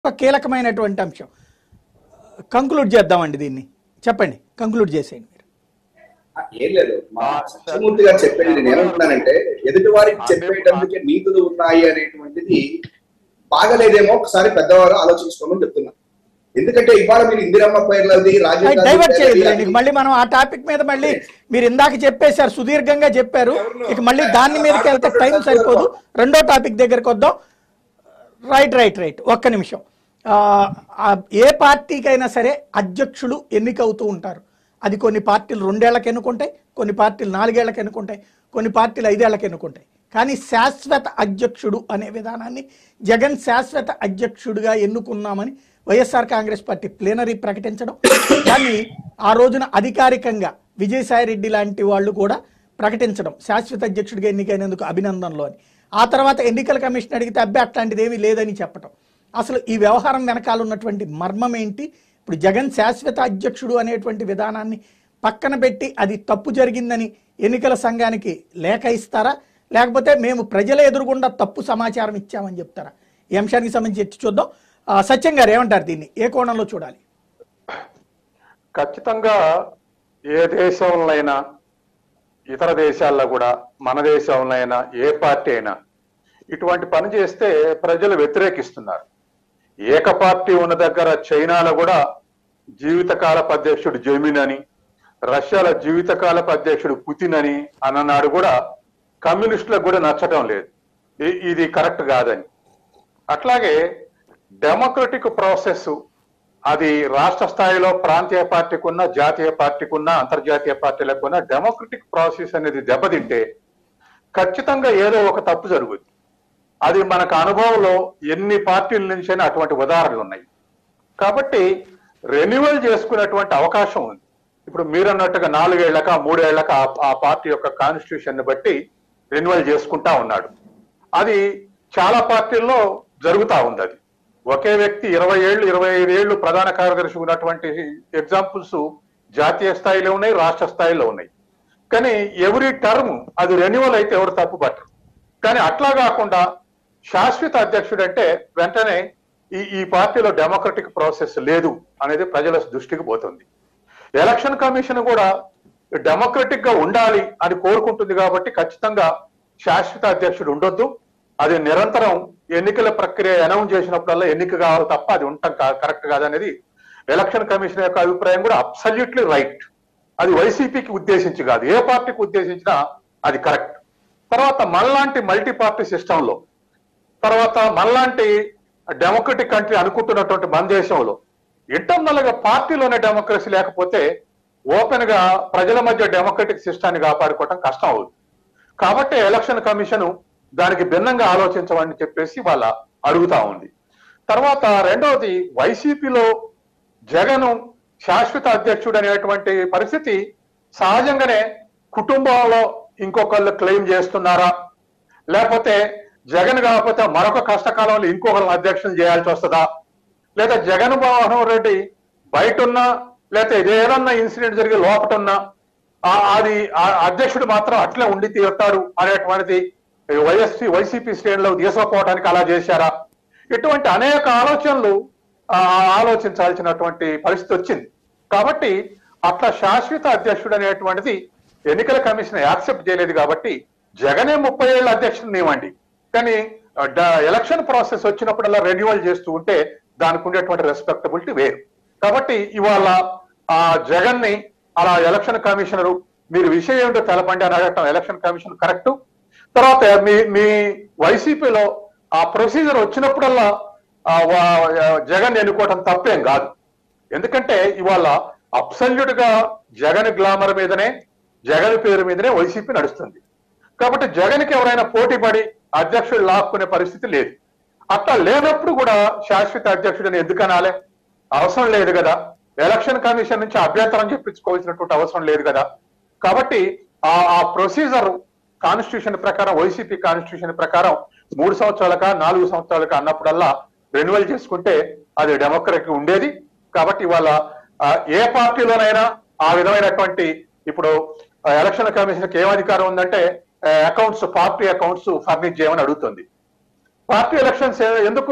ఒక కీలకమైనటువంటి అంశం కంక్లూడ్ చేద్దామండి దీన్ని చెప్పండి కంక్లూడ్ చేసేయండి మీరు ఆ, ఏం లేదు మా సత్యమూర్తి గారు చెప్పేది నేను ఏమంటున్నానంటే ఎదుటి వారికి చెప్పేటందుకే నీతులు ఉన్నాయి అనేటువంటిది బాగలేదేమో ఒకసారి పెద్దవారు ఆలోచించుకోమని చెప్తున్నా ఎందుకంటే ఇవాళ మీరు ఇందిరమ్మ పేర్లది రాజీవ్ గాంధీ డైవర్ట్ పేర్లది చేయలేదు అది- మళ్ళీ మనం ఆ టాపిక్ మీద మళ్ళీ మీరు ఇందాక చెప్పేశారు సుదీర్ఘంగా చెప్పారు ఇక మళ్ళీ దాని మీదకి వెళ్తే టైం సరిపోదు రెండో టాపిక్ దగ్గరికి వద్దాం రైట్ రైట్ రైట్ ఒక్క నిమిషం ఆ, ఆ, ఏ పార్టీకైనా సరే అధ్యక్షులు ఎన్నికవుతూ ఉంటారు అది కొన్ని పార్టీలు రెండేళ్లకు ఎన్నుకుంటాయి కొన్ని పార్టీలు నాలుగేళ్లకు ఎన్నుకుంటాయి కొన్ని పార్టీలు ఐదేళ్లకు ఎన్నుకుంటాయి కానీ శాశ్వత అధ్యక్షుడు అనే విధానాన్ని జగన్ శాశ్వత అధ్యక్షుడిగా ఎన్నుకున్నామని వైఎస్ఆర్ కాంగ్రెస్ పార్టీ ప్లేనరీ ప్రకటించడం దాన్ని ఆ రోజున అధికారికంగా విజయసాయి రెడ్డి లాంటి వాళ్ళు కూడా ప్రకటించడం శాశ్వత అధ్యక్షుడిగా ఎన్నికైనందుకు అభినందనలు అని ఆ తర్వాత ఎన్నికల కమిషన్ అడిగితే అబ్బాయి అట్లాంటిది ఏమీ లేదని చెప్పటం అసలు ఈ వ్యవహారం వెనకాల ఉన్నటువంటి మర్మం ఏంటి ఇప్పుడు జగన్ శాశ్వత అధ్యక్షుడు అనేటువంటి విధానాన్ని పక్కన పెట్టి అది తప్పు జరిగిందని ఎన్నికల సంఘానికి లేఖ ఇస్తారా లేకపోతే మేము ప్రజల ఎదురుగుండా తప్పు సమాచారం ఇచ్చామని చెప్తారా ఈ అంశానికి సంబంధించి చర్చ చూద్దాం ఆ, సత్యం గారు ఏమంటారు దీన్ని ఏ కోణంలో చూడాలి ఖచ్చితంగా ఏ దేశంలోనైనా ఇతర దేశాల్లో కూడా మన దేశంలో అయినా ఏ పార్టీ అయినా ఇటువంటి పని చేస్తే ప్రజలు వ్యతిరేకిస్తున్నారు ఏక పార్టీ ఉన్న దగ్గర చైనాలో కూడా జీవితకాలపు అధ్యక్షుడు జమీన్ అని రష్యాలో జీవితకాలపు అధ్యక్షుడు పుతిన్ అని అన్ననాడు కూడా కమ్యూనిస్టులకు కూడా నచ్చటం లేదు ఇ- ఇది కరెక్ట్ కాదని అట్లాగే డెమోక్రటిక్ ప్రాసెస్ అది రాష్ట్ర స్థాయిలో ప్రాంతీయ పార్టీకి ఉన్న జాతీయ పార్టీకి ఉన్న అంతర్జాతీయ పార్టీలకు ఉన్న డెమోక్రటిక్ ప్రాసెస్ అనేది దెబ్బతింటే ఖచ్చితంగా ఏదో ఒక తప్పు జరుగుద్ది అది మనకు అనుభవంలో ఎన్ని పార్టీల నుంచైనా అటువంటి ఉదాహరణలు ఉన్నాయి కాబట్టి రెన్యువల్ చేసుకునేటువంటి అవకాశం ఉంది ఇప్పుడు మీరు అన్నట్టుగా నాలుగేళ్లక మూడేళ్లక ఆ- ఆ పార్టీ యొక్క కాన్స్టిట్యూషన్ ని బట్టి రెన్యువల్ చేసుకుంటా ఉన్నాడు అది చాలా పార్టీల్లో జరుగుతా ఉంది అది ఒకే వ్యక్తి ఇరవై ఏళ్ళు ఇరవై ఐదు ఏళ్ళు ప్రధాన కార్యదర్శి ఉన్నటువంటి ఎగ్జాంపుల్స్ జాతీయ స్థాయిలో ఉన్నాయి రాష్ట్ర స్థాయిలో ఉన్నాయి కానీ ఎవ్రీ టర్మ్ అది రెన్యువల్ అయితే ఎవరు తప్పు పట్టరు కానీ అట్లా కాకుండా శాశ్వత అధ్యక్షుడు అంటే వెంటనే ఈ ఈ పార్టీలో డెమోక్రటిక్ ప్రాసెస్ లేదు అనేది ప్రజల దృష్టికి పోతుంది ఎలక్షన్ కమిషన్ కూడా డెమోక్రటిక్ గా ఉండాలి అని కోరుకుంటుంది కాబట్టి ఖచ్చితంగా శాశ్వత అధ్యక్షుడు ఉండొద్దు అది నిరంతరం ఎన్నికల ప్రక్రియ అనౌన్స్ చేసినప్పుడల్లా ఎన్నిక కావాలి తప్ప అది ఉండటం కరెక్ట్ కాదనేది ఎలక్షన్ కమిషన్ యొక్క అభిప్రాయం కూడా అబ్సల్యూట్లీ రైట్ అది వైసీపీకి ఉద్దేశించి కాదు ఏ పార్టీకి ఉద్దేశించినా అది కరెక్ట్ తర్వాత మనలాంటి మల్టీ పార్టీ సిస్టంలో తర్వాత మనలాంటి డెమోక్రటిక్ కంట్రీ అనుకుంటున్నటువంటి మన దేశంలో ఇంటర్నల్ గా పార్టీలోనే డెమోక్రసీ లేకపోతే ఓపెన్ గా ప్రజల మధ్య డెమోక్రటిక్ సిస్టాన్ని కాపాడుకోవటం కష్టం అవుతుంది కాబట్టి ఎలక్షన్ కమిషన్ దానికి భిన్నంగా ఆలోచించమని చెప్పేసి వాళ్ళ అడుగుతా ఉంది తర్వాత రెండవది వైసీపీలో జగన్ శాశ్వత అధ్యక్షుడు అనేటువంటి పరిస్థితి సహజంగానే కుటుంబంలో ఇంకొకళ్ళు క్లెయిమ్ చేస్తున్నారా లేకపోతే జగన్ కాకపోతే మరొక కష్టకాలంలో ఇంకొకరిని అధ్యక్షులు చేయాల్సి వస్తుందా లేదా జగన్ మోహన్ రెడ్డి బయట ఉన్నా లేకపోతే ఏదన్నా ఇన్సిడెంట్ జరిగి లోపట ఉన్నా ఆ- అది ఆ అధ్యక్షుడు మాత్రం అట్లే ఉండి తీరుతాడు అనేటువంటిది వైఎస్పీ వైసీపీ శ్రేణిలో తీసుకుపోవడానికి అలా చేశారా ఇటువంటి అనేక ఆలోచనలు ఆ, ఆలోచించాల్సినటువంటి పరిస్థితి వచ్చింది కాబట్టి అట్లా శాశ్వత అధ్యక్షుడు అనేటువంటిది ఎన్నికల కమిషన్ యాక్సెప్ట్ చేయలేదు కాబట్టి జగనే ముప్పై ఏళ్ళ అధ్యక్షుడు నియమండి కానీ ఆ, డ- ఎలక్షన్ ప్రాసెస్ వచ్చినప్పుడల్లా రెన్యువల్ చేస్తూ ఉంటే దానికి ఉండేటువంటి రెస్పెక్టబిలిటీ వేరు కాబట్టి ఇవాళ ఆ జగన్ ని అలా ఎలక్షన్ కమిషనరు మీరు విషయం ఏమిటో తెలపండి అని అడగటం ఎలక్షన్ కమిషన్ కరెక్ట్ తర్వాత మీ మీ వైసీపీలో ఆ ప్రొసీజర్ వచ్చినప్పుడల్లా ఆ వా- జగన్ ఎన్నుకోవటం తప్పేం కాదు ఎందుకంటే ఇవాళ అబ్సల్యూట్ గా జగన్ గ్లామర్ మీదనే జగన్ పేరు మీదనే వైసీపీ నడుస్తుంది కాబట్టి జగన్ కి ఎవరైనా పోటీ పడి అధ్యక్షుడు లాక్కునే పరిస్థితి లేదు అట్లా లేనప్పుడు కూడా శాశ్వత అధ్యక్షుడిని ఎందుకు అనాలే అవసరం లేదు కదా ఎలక్షన్ కమిషన్ నుంచి అభ్యంతరం చెప్పించుకోవాల్సినటువంటి అవసరం లేదు కదా కాబట్టి ఆ ఆ ప్రొసీజర్ కాన్స్టిట్యూషన్ ప్రకారం వైసీపీ కాన్స్టిట్యూషన్ ప్రకారం మూడు సంవత్సరాలక నాలుగు సంవత్సరాలక అన్నప్పుడల్లా రెన్యువల్ చేసుకుంటే అది డెమోక్రటిక్ ఉండేది కాబట్టి ఇవాళ ఆ, ఏ పార్టీలోనైనా ఆ విధమైనటువంటి ఇప్పుడు ఆ, ఎలక్షన్ కమిషన్ ఏం అధికారం ఉందంటే అకౌంట్స్ పార్టీ అకౌంట్స్ ఫర్నిష్ చేయమని అడుగుతుంది పార్టీ ఎలక్షన్స్ ఎందుకు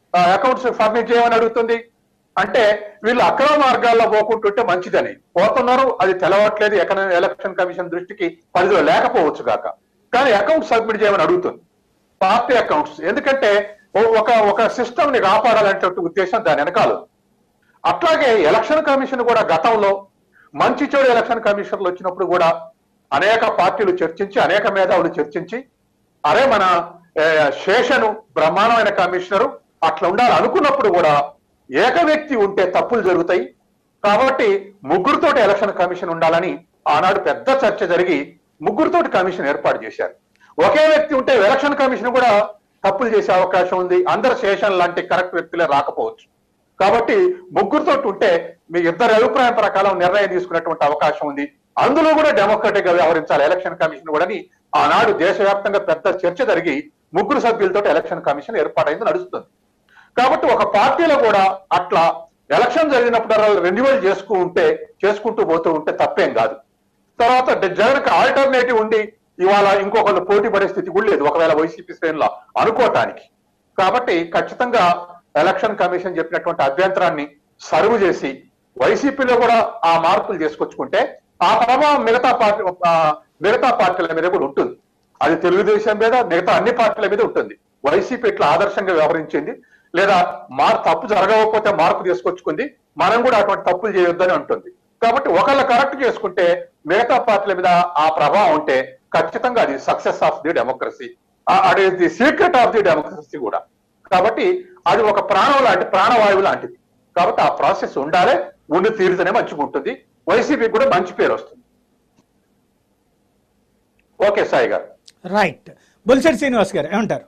అకౌంట్స్ ఫర్నిచ్ చేయమని అడుగుతుంది అంటే వీళ్ళు అక్రమ మార్గాల్లో పోకుంటుంటే మంచిదని పోతున్నారు అది తెలవట్లేదు ఎక్కడ ఎలక్షన్ కమిషన్ దృష్టికి పరిధిలో లేకపోవచ్చు కాక కానీ అకౌంట్ సబ్మిట్ చేయమని అడుగుతుంది పార్టీ అకౌంట్స్ ఎందుకంటే ఓ- ఒక ఒక సిస్టమ్ ని కాపాడాలనే ఉద్దేశం దాని వెనకాల ఉంది. అట్లాగే ఎలక్షన్ కమిషన్ కూడా గతంలో మంచి చెడు ఎలక్షన్ కమిషన్లు వచ్చినప్పుడు కూడా అనేక పార్టీలు చర్చించి అనేక మేధావులు చర్చించి అరే మన ఏ, శేషను బ్రహ్మాండమైన కమిషనరు అట్లా ఉండాలి అనుకున్నప్పుడు కూడా ఏక వ్యక్తి ఉంటే తప్పులు జరుగుతాయి కాబట్టి ముగ్గురుతోటి ఎలక్షన్ కమిషన్ ఉండాలని ఆనాడు పెద్ద చర్చ జరిగి ముగ్గురుతోటి కమిషన్ ఏర్పాటు చేశారు ఒకే వ్యక్తి ఉంటే ఎలక్షన్ కమిషన్ కూడా తప్పులు చేసే అవకాశం ఉంది అందరు శేషన్ లాంటి కరెక్ట్ వ్యక్తులే రాకపోవచ్చు కాబట్టి ముగ్గురుతో ఉంటే మీ ఇద్దరి అభిప్రాయం ప్రకారం నిర్ణయం తీసుకునేటువంటి అవకాశం ఉంది అందులో కూడా డెమోక్రటిక్ గా వ్యవహరించాలి ఎలక్షన్ కమిషన్ కూడా అని ఆనాడు దేశవ్యాప్తంగా పెద్ద చర్చ జరిగి ముగ్గురు సభ్యులతో ఎలక్షన్ కమిషన్ ఏర్పాటైంది నడుస్తుంది కాబట్టి ఒక పార్టీలో కూడా అట్లా ఎలక్షన్ జరిగినప్పుడు రెన్యువల్ చేసుకు ఉంటే చేసుకుంటూ పోతూ ఉంటే తప్పేం కాదు తర్వాత జగన్ ఆల్టర్నేటివ్ ఉండి ఇవాళ ఇంకొకళ్ళు పోటీ పడే స్థితి కూడా లేదు ఒకవేళ వైసీపీ శ్రేణులో అనుకోవటానికి కాబట్టి ఖచ్చితంగా ఎలక్షన్ కమిషన్ చెప్పినటువంటి అభ్యంతరాన్ని సర్వ్ చేసి వైసీపీలో కూడా ఆ మార్పులు చేసుకొచ్చుకుంటే ఆ ప్రభావం మిగతా పార్టీ ఆ, మిగతా పార్టీల మీద కూడా ఉంటుంది అది తెలుగుదేశం మీద మిగతా అన్ని పార్టీల మీద ఉంటుంది వైసీపీ ఇట్లా ఆదర్శంగా వ్యవహరించింది లేదా మార్ తప్పు జరగకపోతే మార్పు తీసుకొచ్చుకుంది మనం కూడా అటువంటి తప్పులు చేయొద్దని అంటుంది కాబట్టి ఒకళ్ళు కరెక్ట్ చేసుకుంటే మిగతా పార్టీల మీద ఆ ప్రభావం ఉంటే ఖచ్చితంగా అది సక్సెస్ ఆఫ్ ది డెమోక్రసీ అది the secret of the democracy కూడా కాబట్టి అది ఒక ప్రాణం లాంటి ప్రాణవాయువు లాంటిది కాబట్టి ఆ ప్రాసెస్ ఉండాలి ఉండి తీరుతూనే మంచిగా ఉంటుంది వైసీపీ కూడా మంచి పేరు వస్తుంది ఓకే సాయి గారు రైట్ బొలిశెట్టి శ్రీనివాస్ గారు ఏమంటారు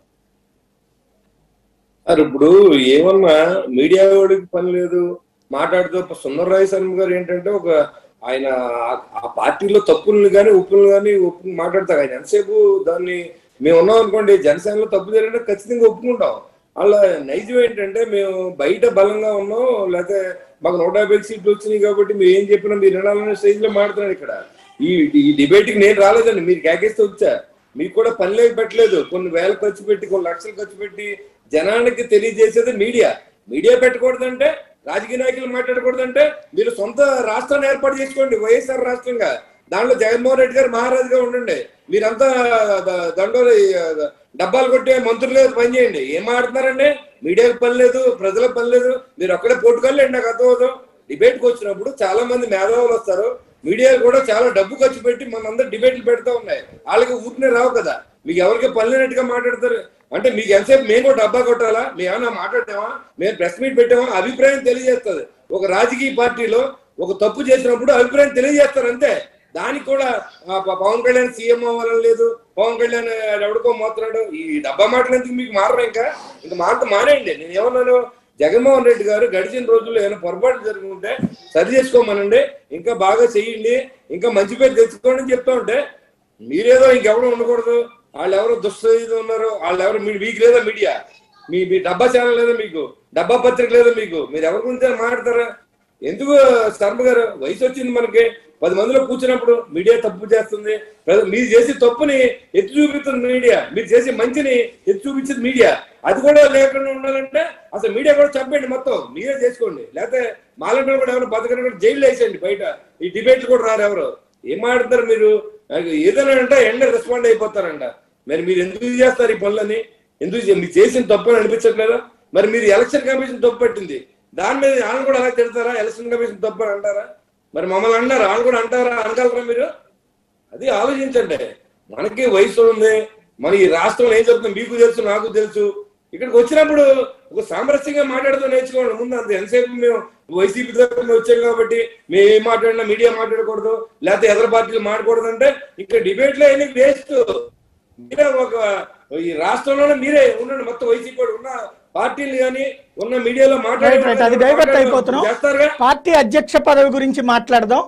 సార్ ఇప్పుడు ఏమన్నా మీడియా వాడికి పని లేదు మాట్లాడుతూ సుందర రాయ్ శర్మ గారు ఏంటంటే ఒక ఆయన ఆ- ఆ పార్టీలో తప్పులను కానీ ఉప్పులను కానీ ఒప్పు మాట్లాడతారు ఆయన ఎంతసేపు దాన్ని మేము ఉన్నాం అనుకోండి జనసేనలో తప్పు జరిగినా ఖచ్చితంగా ఒప్పుకుంటాం అలా నైజం ఏంటంటే మేము బయట బలంగా ఉన్నాం లేకపోతే మాకు నూట యాభై సీట్లు వచ్చినాయి కాబట్టి మీరు ఏం చెప్పినా మీరు వినాలనే స్టేజ్ లో మాట్లాడుతున్నాడు ఇక్కడ ఈ ఈ డిబేట్ కి నేను రాలేదండి మీరు కేకేస్తే వచ్చా మీకు కూడా పని లేదు పెట్టలేదు కొన్ని వేల ఖర్చు పెట్టి కొన్ని లక్షలు ఖర్చు పెట్టి జనానికి తెలియజేసేది మీడియా మీడియా పెట్టకూడదంటే రాజకీయ నాయకులు మాట్లాడకూడదంటే మీరు సొంత రాష్ట్రాన్ని ఏర్పాటు చేసుకోండి వైఎస్ఆర్ రాష్ట్రంగా దాంట్లో జగన్మోహన్ రెడ్డి గారు మహారాజుగా ఉండండి మీరంతా ద- దండోలు ఈ, డబ్బాలు కొట్టే మంత్రులు పని చేయండి ఏం మాట్లాడుతున్నారండి మీడియాకి పని లేదు ప్రజలకు పని లేదు మీరు ఒక్కడే పోటుకెళ్ళండి నాకు అర్థమవుతాం డిబేట్కి వచ్చినప్పుడు చాలా మంది మేధావులు వస్తారు మీడియా కూడా చాలా డబ్బు ఖర్చు పెట్టి మనందరూ డిబేట్లు పెడతా ఉన్నాయి వాళ్ళకి ఊరినే రావు కదా మీకు ఎవరికి పని లేనట్టుగా మాట్లాడతారు అంటే మీకు ఎంతసేపు మేము కూడా డబ్బా కొట్టాలా మేము ఏమన్నా మాట్లాడామా మేము ప్రెస్ మీట్ పెట్టామా అభిప్రాయం తెలియజేస్తుంది ఒక రాజకీయ పార్టీలో ఒక తప్పు చేసినప్పుడు అభిప్రాయం తెలియజేస్తారు అంతే దానికి కూడా ఆ, ప- పవన్ కళ్యాణ్ సీఎం అవ్వాలని లేదు పవన్ కళ్యాణ్ ఎవడికో మాట్లాడు ఈ డబ్బా మాటలు ఎందుకు మీకు మారరు ఇంకా ఇంకా మారత మానేయండి నేను ఏమన్నాను జగన్మోహన్ రెడ్డి గారు గడిచిన రోజుల్లో ఏమైనా పొరపాటు జరుగుతుంటే సరి చేసుకోమనండి ఇంకా బాగా చెయ్యండి ఇంకా మంచి పేరు తెచ్చుకోండి అని చెప్తా ఉంటే మీరేదో ఇంకెవరు ఉండకూడదు వాళ్ళు ఎవరో దుష్ట ఇది ఉన్నారు వాళ్ళు ఎవరు మీ- మీకు లేదా మీడియా మీ మీ డబ్బా ఛానల్ లేదా మీకు డబ్బా పత్రిక లేదా మీకు మీరు ఎవరి గురించి మాట్లాడతారా ఎందుకు శర్మ గారు వయసు వచ్చింది మనకి పది మందిలో కూర్చున్నప్పుడు మీడియా తప్పు చేస్తుంది ప్రజ- మీరు చేసే తప్పుని ఎత్తి చూపిస్తుంది మీడియా మీరు చేసే మంచిని ఎత్తి చూపించింది మీడియా అది కూడా లేకుండా ఉండాలంటే అసలు మీడియా కూడా చంపేయండి మొత్తం మీరే చేసుకోండి లేకపోతే మాలంటే కూడా ఎవరు బతకని కూడా జైలు వేసేయండి బయట ఈ డిబేట్లు కూడా రారు ఎవరు ఏం మాట్లాడతారు మీరు నాకు ఏదైనా అంటే ఎండ రెస్పాండ్ అయిపోతారంట మరి మీరు ఎందుకు చేస్తారు ఈ పనులని ఎందుకు చే- మీరు చేసిన తప్పు అని అనిపించట్లేదా మరి మీరు ఎలక్షన్ కమిషన్ తప్పు పట్టింది దాని మీద వాళ్ళు కూడా అలా తిడతారా ఎలక్షన్ కమిషన్ తప్పు అని అంటారా మరి మమ్మల్ని అన్నారు వాళ్ళు కూడా అంటారా అనగలరా మీరు అది ఆలోచించండి మనకి వయసు ఉంది మన ఈ రాష్ట్రంలో ఏం జరుగుతుంది మీకు తెలుసు నాకు తెలుసు ఇక్కడికి వచ్చినప్పుడు ఒక సామరస్యంగా మాట్లాడుతూ నేర్చుకోండి ముందు అంత ఎంతసేపు మేము వైసీపీ తరఫున వచ్చాం కాబట్టి మేము ఏం మాట్లాడినా మీడియా మాట్లాడకూడదు లేకపోతే ఎదర పార్టీలు మాట్లాడకూడదు అంటే ఇక్కడ డిబేట్ లో ఎన్ని వేస్ట్ మీరే ఒక ఈ రాష్ట్రంలోనే మీరే ఉండండి మొత్తం వైసీపీ వాడు ఉన్న పార్టీలు కానీ ఉన్న మీడియాలో రైట్ రైట్ అది డైవర్ట్ అయిపోతున్నాం చేస్తారుగా పార్టీ అధ్యక్ష పదవి గురించి మాట్లాడదాం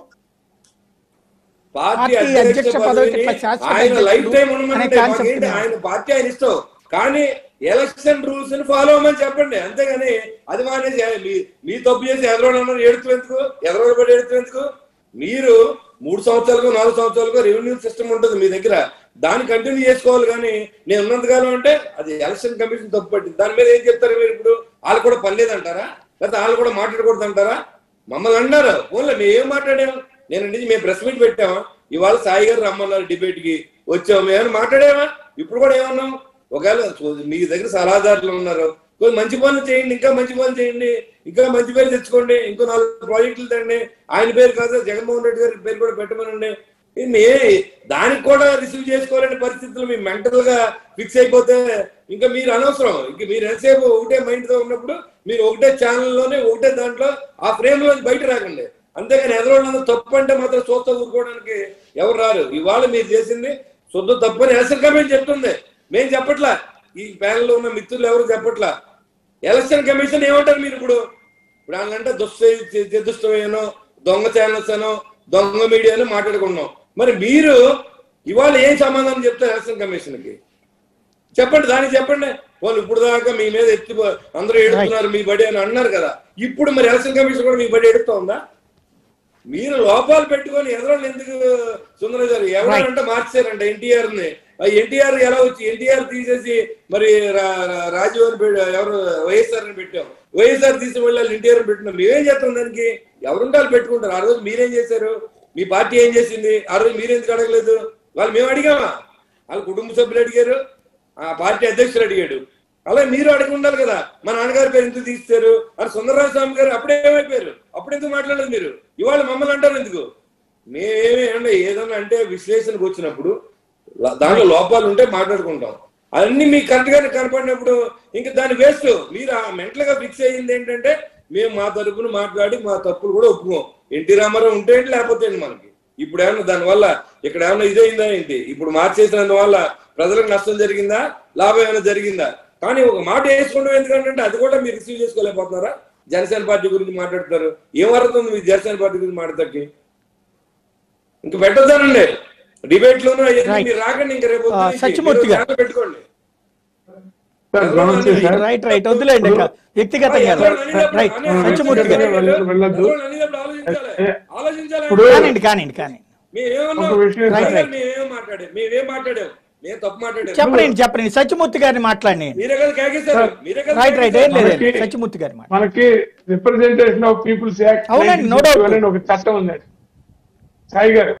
పార్టీ పార్టీ అధ్యక్ష అధ్యక్ష పదవికి పదవిని ఇట్లా శాశ్వత ఆయన అధ్యక్షుడు లైఫ్ టైం అనే ఉండమంటే కాన్సెప్ట్ మాకేంటి? ఉంది. ఆయన పార్టీ ఆయన ఇష్టం కానీ ఎలక్షన్ రూల్స్ ని ఫాలో అవ్వమని చెప్పండి అంతేగాని అది మానేసి మీ మీ తప్పు చేసి ఎదరోడు ఏడుతూ ఎందుకు ఎదరోడు పడి ఏడుతూ ఎందుకు మీరు మూడు సంవత్సరాలకు నాలుగు సంవత్సరాలకు రెవెన్యూ సిస్టమ్ ఉంటుంది మీ దగ్గర దాన్ని కంటిన్యూ చేసుకోవాలి కానీ నేను ఉన్నంతకాలం అంటే అది ఎలక్షన్ కమిషన్ తప్పు పట్టింది దాని మీద ఏం చెప్తారు మీరు ఇప్పుడు వాళ్ళు కూడా పని లేదంటారా లేకపోతే వాళ్ళు కూడా మాట్లాడకూడదు అంటారా మమ్మల్ని అన్నారు ఓన్లీ మేము ఏం మాట్లాడాం నేను నుంచి మేము ప్రెస్ మీట్ పెట్టామా ఇవాళ సాయి గారు రమ్మన్నారు డిబేట్ కి వచ్చాము మేము మాట్లాడామా ఇప్పుడు కూడా ఏమన్నాం ఒకవేళ చూ- మీ దగ్గర సలహాదారులు ఉన్నారు కొంచెం మంచి పనులు చేయండి ఇంకా మంచి పనులు చేయండి ఇంకా మంచి పేరు తెచ్చుకోండి ఇంకో నాలుగు ప్రాజెక్టులు తండి ఆయన పేరు కాదు జగన్మోహన్ రెడ్డి గారి పేరు కూడా పెట్టమనండి ఇది మే దానికి కూడా రిసీవ్ చేసుకోవాలనే పరిస్థితులు మీ మెంటల్ గా ఫిక్స్ అయిపోతే ఇంకా మీరు అనవసరం ఇంక మీరు ఎంతసేపు ఒకటే మైండ్ తో ఉన్నప్పుడు మీరు ఒకటే ఛానల్లోనే ఒకటే దాంట్లో ఆ ఫ్రేమ్ లో బయట రాకండి అంతేగాని ఎదరోళ్ళందరూ తప్పు అంటే మాత్రం చూస్తా ఊరుకోవడానికి ఎవరు రారు ఇవాళ మీరు చేసింది శుద్ధ తప్పు అని ఎలక్షన్ కమిషన్ చెప్తుంది మేము చెప్పట్లా ఈ ప్యానెల్ లో ఉన్న మిత్రులు ఎవరు చెప్పట్లా ఎలక్షన్ కమిషన్ ఏమంటారు మీరు ఇప్పుడు ఇప్పుడు వాళ్ళంటే దుష్ట దుష్టమేనో దొంగ ఛానల్స్ అనో దొంగ మీడియానో మాట్లాడుకున్నాం మరి మీరు ఇవాళ ఏం సమాధానం చెప్తారు ఎలక్షన్ కమిషన్ కి చెప్పండి దానికి చెప్పండి వాళ్ళు ఇప్పుడు దాకా మీ మీద ఎత్తి అందరూ ఎడుతున్నారు మీ బడి అని అన్నారు కదా ఇప్పుడు మరి ఎలక్షన్ కమిషన్ కూడా మీ బడి ఎడుతా ఉందా మీరు లోపాలు పెట్టుకొని ఎదరోళ్ళు ఎందుకు సుందర గారు ఎవరంటే మార్చారంట ఎన్టీఆర్ ని ఆ ఎన్టీఆర్ ఎలా వచ్చి ఎన్టీఆర్ తీసేసి మరి రా- రా- రాజీవ్ అని పెట్టి- ఎవరు వైఎస్ఆర్ అని పెట్టాం వైఎస్ఆర్ తీసి మళ్ళీ ఎన్టీఆర్ అని పెట్టినాం మేమేం చేస్తాం దానికి ఎవరుంటే వాళ్ళు పెట్టుకుంటారు ఆ రోజు మీరేం చేశారు మీ పార్టీ ఏం చేసింది ఆ రోజు మీరెందుకు అడగలేదు వాళ్ళు మేము అడిగామా వాళ్ళ కుటుంబ సభ్యులు అడిగారు ఆ పార్టీ అధ్యక్షులు అడిగాడు అలా మీరు అడిగి ఉండాలి కదా మా నాన్నగారి పేరు ఎందుకు తీస్తారు అని సుందరరాజ స్వామి గారు అప్పుడే ఏమైపోయారు అప్పుడు ఎందుకు మాట్లాడలేదు మీరు ఇవాళ మమ్మల్ని అంటారు ఎందుకు మేమేమి అంటే ఏదన్నా అంటే విశ్లేషణకు వచ్చినప్పుడు ల- దాంట్లో లోపాలు ఉంటే మాట్లాడుకుంటాం అన్ని మీకు కరెక్ట్ గా కనపడినప్పుడు ఇంకా దాని వేస్ట్ మీరు ఆ మెంటల్ గా ఫిక్స్ అయ్యింది ఏంటంటే మేము మా తరపున మాట్లాడి మా తప్పులు కూడా ఒప్పుకోం ఎన్టీ రామారావు ఉంటే ఏంటి లేకపోతే ఏంటి మనకి ఇప్పుడు ఏమన్నా దానివల్ల ఇక్కడ ఏమన్నా ఇదైందా ఏంటి ఇప్పుడు మార్చేసినందువల్ల ప్రజలకు నష్టం జరిగిందా లాభం ఏమైనా జరిగిందా కానీ ఒక మాట వేసుకోవడం ఎందుకంటే అది కూడా మీరు రిసీవ్ చేసుకోలేకపోతున్నారా జనసేన పార్టీ గురించి మాట్లాడతారు ఏం అర్థం ఉంది మీరు జనసేన పార్టీ గురించి మాట్లాడతాకి ఇంకా పెట్టొద్దానండి డిబేట్ లోనూ అవన్నీ Right. మీరు రాకండి ఇంకా రేపు ఆ, పొద్దున్నుంచి. సత్యమూర్తి మీరు గారు. ఛానల్ పెట్టుకోండి సార్ నమస్తే సార్ రైట్ రైట్ వద్దులేండి ఇంకా వ్యక్తిగతంగా రైట్ సత్యమూర్తి గారు వెళ్ళొద్దు, వెళ్ళొద్దు. ఆలోచించాలి ఆలోచించాలి ఇప్పుడు- కానివ్వండి కానివ్వండి కానివ్వండి మేమేమన్నాం ఒక విషయం సార్. మేమేం- మేమేం మాట్లాడాం మేమేం మాట్లాడాం మేము తప్పు మాట్లాడాం చెప్పండి చెప్పండి సత్యమూర్తి గారిని మాట్లాడి మీరే కదా కేకేశారు మీరే కదా రైట్ రైట్ ఏం కేకేశారు. లేదండి మనకి- సత్యమూర్తి గారి మాట మనకి రిప్రజెంటేషన్ ఆఫ్ పీపుల్స్ యాక్ట్ అవునండి, no doubt. ఒక చట్టం ఉందండి సాయి గారు